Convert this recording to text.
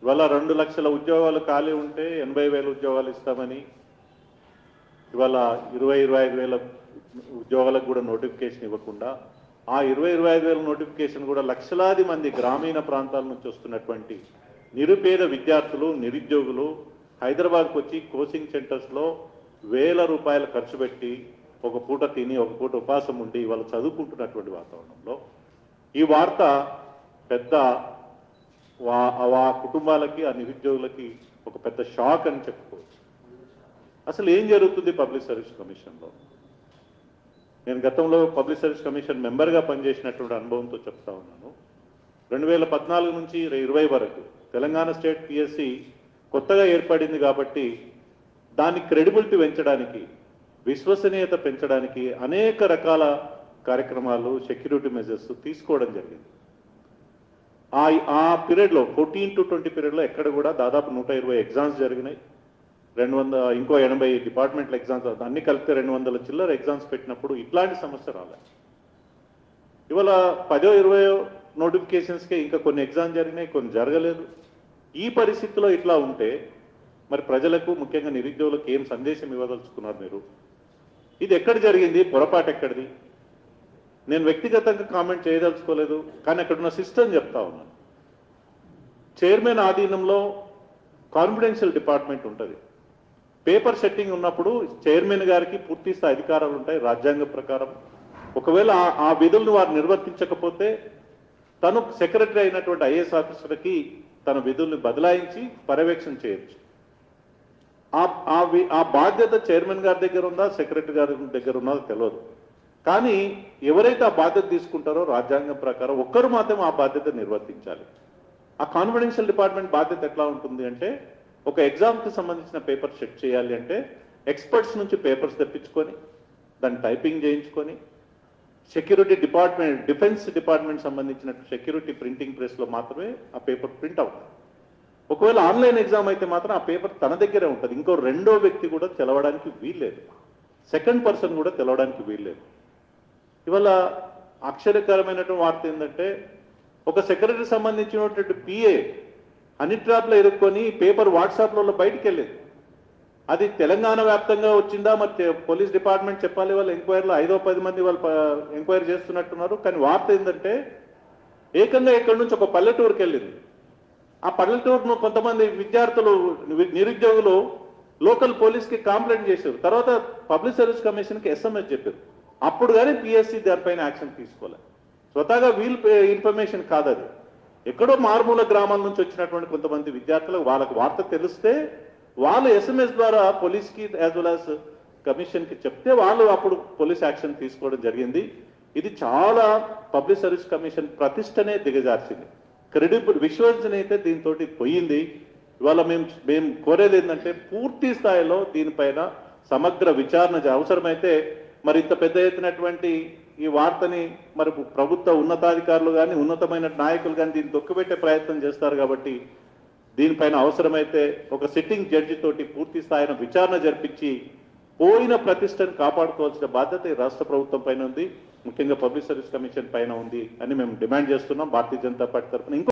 ఇవాళ రెండు లక్షల ఉద్యోగాలు ఖాళీ ఉంటే ఎనభై వేల ఉద్యోగాలు ఇస్తామని ఇవాళ ఇరవై ఇరవై ఐదు వేల ఉద్యోగాలకు కూడా నోటిఫికేషన్ ఇవ్వకుండా ఆ ఇరవై ఇరవై ఐదు వేల నోటిఫికేషన్ కూడా లక్షలాది మంది గ్రామీణ ప్రాంతాల నుంచి వస్తున్నటువంటి నిరుపేద విద్యార్థులు నిరుద్యోగులు హైదరాబాద్కు వచ్చి కోచింగ్ సెంటర్స్లో వేల రూపాయలు ఖర్చు పెట్టి ఒక పూట తిని ఒక పూట ఉపాసం ఉండి వాళ్ళు చదువుకుంటున్నటువంటి వాతావరణంలో ఈ వార్త పెద్ద వా- ఆ కుటుంబాలకి ఆ నిరుద్యోగులకి ఒక పెద్ద షాక్ అని చెప్పుకోవచ్చు అసలు ఏం జరుగుతుంది పబ్లిక్ సర్వీస్ కమిషన్లో నేను గతంలో పబ్లిక్ సర్వీస్ కమిషన్ మెంబర్గా పనిచేసినటువంటి అనుభవంతో చెప్తా ఉన్నాను రెండు వేల పద్నాలుగు నుంచి ఇరవై వరకు తెలంగాణ స్టేట్ పిఎస్సి కొత్తగా ఏర్పడింది కాబట్టి దాని క్రెడిబిలిటీ పెంచడానికి విశ్వసనీయత పెంచడానికి అనేక రకాల కార్యక్రమాలు సెక్యూరిటీ మెజర్స్ తీసుకోవడం జరిగింది ఆ ఆ పీరియడ్లో ఫోర్టీన్ టు ట్వంటీ పీరియడ్లో ఎక్కడ కూడా దాదాపు నూట ఇరవై ఎగ్జామ్స్ జరిగినాయి రెండు వందల ఇంకో ఎనభై డిపార్ట్మెంటల్ ఎగ్జామ్స్ అన్ని కలిపితే రెండు వందల చిల్లర ఎగ్జామ్స్ పెట్టినప్పుడు ఇట్లాంటి సమస్య రాలే ఇవాళ పదో ఇరవయో నోటిఫికేషన్స్కే ఇంకా కొన్ని ఎగ్జామ్ జరిగినాయి కొన్ని జరగలేదు ఈ పరిస్థితిలో ఇట్లా ఉంటే మరి ప్రజలకు ముఖ్యంగా నిరుద్యోగులకు ఏం సందేశం ఇవ్వదలుచుకున్నారు మీరు ఇది ఎక్కడ జరిగింది పొరపాటు ఎక్కడిది నేను వ్యక్తిగతంగా కామెంట్ చేయదలుచుకోలేదు కానీ అక్కడ ఉన్న సిస్టమ్ చెప్తా ఉన్నాను చైర్మన్ ఆధీనంలో కాన్ఫిడెన్షియల్ డిపార్ట్మెంట్ ఉంటుంది పేపర్ సెట్టింగ్ ఉన్నప్పుడు చైర్మన్ గారికి పూర్తి స్థాయి అధికారాలు ఉంటాయి రాజ్యాంగ ప్రకారం ఒకవేళ ఆ- ఆ విధులను వారు నిర్వర్తించకపోతే తను సెక్రటరీ అయినటువంటి ఐఏఎస్ ఆఫీసర్కి తన విధుల్ని బదలాయించి పర్యవేక్షణ చేయొచ్చు ఆ ఆ వి- ఆ బాధ్యత చైర్మన్ గారి దగ్గర ఉందా సెక్రటరీ గారి దగ్గర ఉన్నదో తెలియదు కానీ ఎవరైతే ఆ బాధ్యత తీసుకుంటారో రాజ్యాంగం ప్రకారం ఒక్కరు మాత్రం ఆ బాధ్యత నిర్వర్తించాలి ఆ కాన్ఫిడెన్షియల్ డిపార్ట్మెంట్ బాధ్యత ఎట్లా ఉంటుంది అంటే ఒక ఎగ్జామ్కి సంబంధించిన పేపర్ చెక్ చేయాలి అంటే ఎక్స్పర్ట్స్ నుంచి పేపర్స్ తెప్పించుకొని దాన్ని టైపింగ్ చేయించుకొని సెక్యూరిటీ డిపార్ట్మెంట్ డిఫెన్స్ డిపార్ట్మెంట్ సంబంధించిన సెక్యూరిటీ ప్రింటింగ్ ప్రెస్లో మాత్రమే ఆ పేపర్ ప్రింట్ అవుతుంది ఒకవేళ ఆన్లైన్ ఎగ్జామ్ అయితే మాత్రం ఆ పేపర్ తన దగ్గరే ఉంటుంది ఇంకో రెండో వ్యక్తి కూడా తెలవడానికి వీల్లేదు సెకండ్ పర్సన్ కూడా తెలవడానికి వీల్లేదు ఇవాళ ఆశ్చర్యకరమైనటువంటి వార్త ఏంటంటే ఒక సెక్రటరీ సంబంధించినటువంటి పిఏ అన్ని ట్రాప్లో ఇరుక్కొని పేపర్ వాట్సాప్లలో బయటికి వెళ్ళేది అది తెలంగాణ వ్యాప్తంగా వచ్చిందా మరి తె- పోలీస్ డిపార్ట్మెంట్ చెప్పాలి వాళ్ళు ఎంక్వైరీలో ఐదో పది మంది వాళ్ళు ప- ఎంక్వైరీ చేస్తున్నట్టున్నారు కానీ వార్త ఏంటంటే ఏకంగా ఇక్కడి నుంచి ఒక పల్లెటూరుకి వెళ్ళింది ఆ పల్లెటూరును కొంతమంది విద్యార్థులు ని- నిరుద్యోగులు లోకల్ పోలీస్కి కంప్లైంట్ చేశారు తర్వాత పబ్లిక్ సర్వీస్ కమిషన్కి ఎస్ఎంఎస్ చెప్పారు అప్పుడు కానీ పిఎస్సి దానిపైన యాక్షన్ తీసుకోలే స్వతహాగా వీల్ ఇన్ఫర్మేషన్ కాదు అది ఎక్కడో మారుమూల గ్రామాల నుంచి వచ్చినటువంటి కొంతమంది విద్యార్థులకు వాళ్ళకి వార్త తెలిస్తే వాళ్ళు ఎస్ఎంఎస్ ద్వారా పోలీస్కి యాజ్ వెల్ యాజ్ కమిషన్కి చెప్తే వాళ్ళు అప్పుడు పోలీస్ యాక్షన్ తీసుకోవడం జరిగింది ఇది చాలా పబ్లిక్ సర్వీస్ కమిషన్ ప్రతిష్టనే దిగజార్చింది క్రెడిబుల్ విశ్వసనీయత దీంతో పోయింది ఇవాళ మేము మేము కోరేది ఏంటంటే పూర్తి స్థాయిలో దీనిపైన సమగ్ర విచారణ జ- అవసరమైతే మరి ఇంత పెద్ద ఎత్తునటువంటి ఈ వార్తని మరి ప్రభుత్వ ఉన్నతాధికారులు కానీ ఉన్నతమైన నాయకులు కానీ దీన్ని తొక్కుపెట్టే ప్రయత్నం చేస్తారు కాబట్టి దీనిపైన అవసరమైతే ఒక సిట్టింగ్ జడ్జి తోటి పూర్తి స్థాయిన విచారణ జరిపించి పోయిన ప్రతిష్టను కాపాడుకోవాల్సిన బాధ్యత ఈ రాష్ట్ర ప్రభుత్వం పైన ఉంది ముఖ్యంగా పబ్లిక్ సర్వీస్ కమిషన్ పైన ఉంది అని మేము డిమాండ్ చేస్తున్నాం భారతీయ జనతా పార్టీ తరఫున ఇంకో